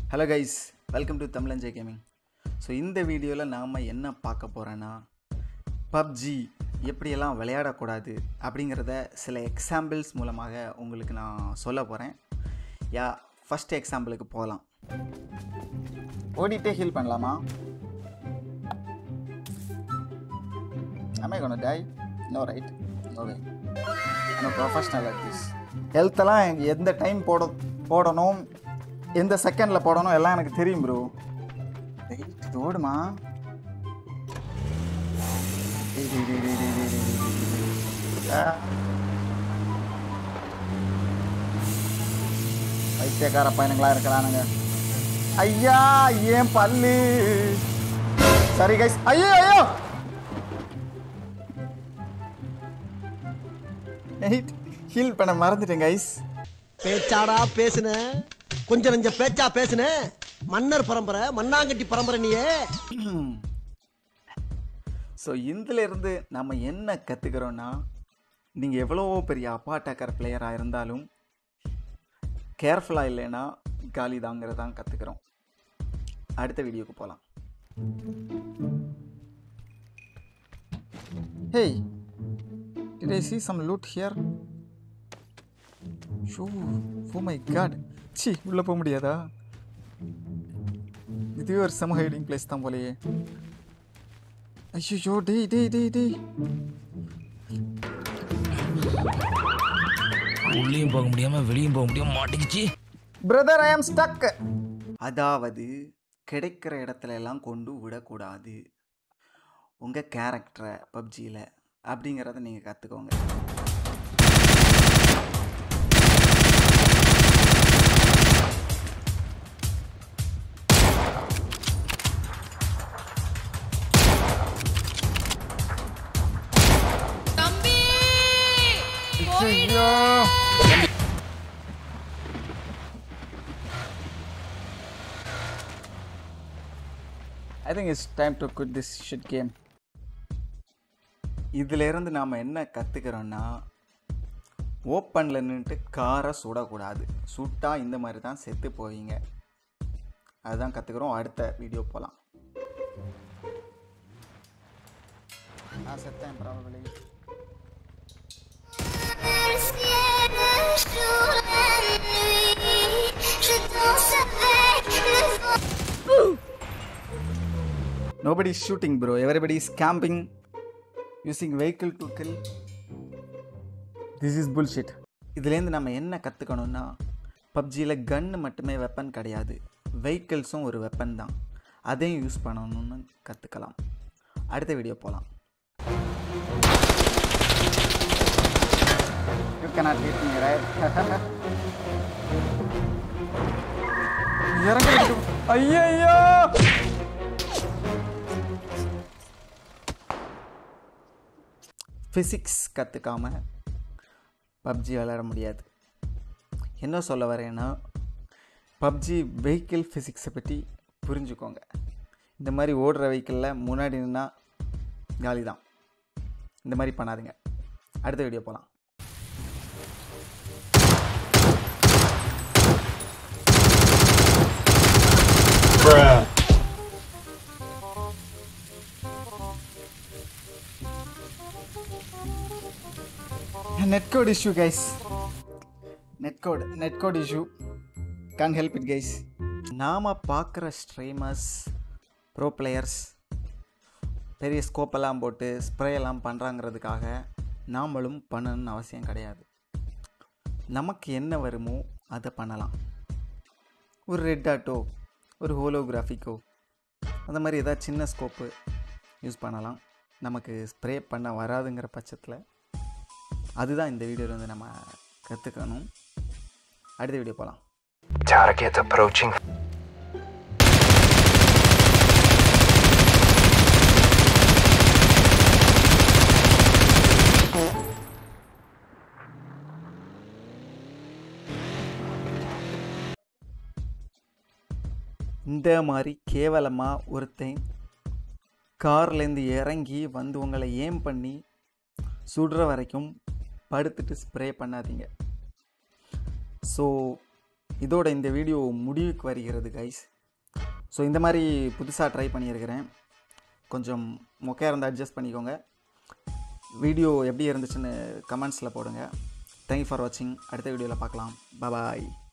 Hello guys welcome to தமிழஞ்சை gaming so இந்த வீடியோவில் நாம் என்ன பார்க்க போகிறோன்னா பப்ஜி எப்படியெல்லாம் விளையாடக்கூடாது அப்படிங்கிறத சில எக்ஸாம்பிள்ஸ் மூலமாக உங்களுக்கு நான் சொல்ல போகிறேன் யா ஃபஸ்ட் எக்ஸாம்பிளுக்கு போகலாம் ஓடிட்டே ஹீல் பண்ணலாமா am I gonna die? No, right? Okay. I'm a professional at this. ஹெல்த்தெல்லாம் எந்த டைம் போட போடணும் எந்த செகண்டில் போடணும் எல்லாம் எனக்கு தெரியும் ப்ரோ வெயிட் இது ஓடுமா டேய், டேய், டேய், டேய், டேய், டேய், டேய், டேய், டேய். ஆ. பைத்தியக்கார பையனுங்களா இருக்கிறானுங்க ஐயா ஏன் பல்லு சரி கைஸ் ஐயோ ஐயோ எயிட் ஹீல் பண்ண மறந்துட்டேன் கைஸ் பேச்சாடா பேசுன கொஞ்சம் நெஞ்ச பேச்சா பேசுன மன்னர் பரம்பரை மண்ணாங்கட்டி பரம்பரை நீயே ஸோ இதில் இருந்து நம்ம என்ன கற்றுக்கிறோன்னா நீங்கள் எவ்வளோ பெரிய அப்பா அட்டாக்கர் பிளேயராக இருந்தாலும் கேர்ஃபுல்லாக இல்லைன்னா காலி தாங்கிறதான் கற்றுக்கிறோம் அடுத்த வீடியோக்கு போகலாம் hey Did I see some loot here? Show oh my god சி உள்ளே போக முடியாதா இதுவே ஒரு செம ஹைடிங் பிளேஸ் தான் போலயே ஐயோ டேய் டேய் டேய் டேய் உள்ளேயும் போக முடியாம வெளியும் போக முடியாம மாட்டிக்கிச்சு பிரதர் ஐ ஆம் ஸ்டக் அதாவது கிடைக்கிற இடத்துல எல்லாம் கொண்டு விடக்கூடாது உங்கள் கேரக்டரை பப்ஜியில் அப்படிங்கிறத நீங்கள் கற்றுக்கோங்க தம்பி I think it's time to quit this shit game இதிலேருந்து நாம் என்ன கற்றுக்கிறோன்னா ஓப்பனில் நின்றுட்டு காரை சுடக்கூடாது சுட்டா இந்த மாதிரி தான் செத்து போவீங்க அதுதான் கற்றுக்குறோம் அடுத்த வீடியோ போகலாம் நான் செத்தேன் probably ciel jour la nuit, je danse avec le vent. nobody is shooting bro everybody is camping using vehicle to kill this is bullshit இதுலேருந்து நம்ம என்ன கற்றுக்கணும்னா பப்ஜியில் கன்று மட்டுமே வெப்பன் கிடையாது வெஹிக்கிள்ஸும் ஒரு வெப்பன் தான் அதையும் யூஸ் பண்ணணும்னு கற்றுக்கலாம் அடுத்த வீடியோ போகலாம் You cannot hit me, right? இறங்க ஐயோ ஃபிசிக்ஸ் கற்றுக்காம பப்ஜி விளையாட முடியாது என்ன சொல்ல வரேன்னா பப்ஜி வெஹிக்கிள் ஃபிசிக்ஸை பற்றி புரிஞ்சுக்கோங்க இந்த மாதிரி ஓடுற வெஹிக்கிளில் முன்னாடி நின்னா காலி தான் இந்த மாதிரி பண்ணாதுங்க அடுத்த வீடியோ போகலாம் net code issue guys net code net code issue can help it guys நாம் பார்க்குற ஸ்ட்ரீமர்ஸ் ப்ரோ பிளேயர்ஸ் பெரிய ஸ்கோப்பெல்லாம் போட்டு ஸ்ப்ரே எல்லாம் பண்ணுறாங்கிறதுக்காக நாமளும் பண்ணணும்னு அவசியம் கிடையாது நமக்கு என்ன வருமோ அதை பண்ணலாம் ஒரு ரெட் ஆட்டோ ஒரு ஹோலோகிராஃபிக்கோ அந்த மாதிரி ஏதாவது சின்ன ஸ்கோப்பு யூஸ் பண்ணலாம் நமக்கு ஸ்ப்ரே பண்ண வராதுங்கிற பட்சத்தில் அதுதான் இந்த வீடியோவில் வந்து நம்ம கற்றுக்கணும் அடுத்த வீடியோ போகலாம் Target approaching. இந்த மாதிரி கேவலமாக ஒருத்தன் கார்லேருந்து இறங்கி வந்து உங்களை ஏம் பண்ணி சுடுற வரைக்கும் படுத்துட்டு ஸ்ப்ரே பண்ணாதீங்க ஸோ இதோட இந்த வீடியோ முடிவுக்கு வருகிறது கைஸ் ஸோ இந்த மாதிரி புதுசாக ட்ரை பண்ணியிருக்கிறேன் கொஞ்சம் மொக்கையாக இருந்தால் அட்ஜஸ்ட் பண்ணிக்கோங்க வீடியோ எப்படி இருந்துச்சுன்னு கமெண்ட்ஸில் போடுங்க தேங்க்யூ ஃபார் வாட்சிங் அடுத்த வீடியோவில் பார்க்கலாம் பாய்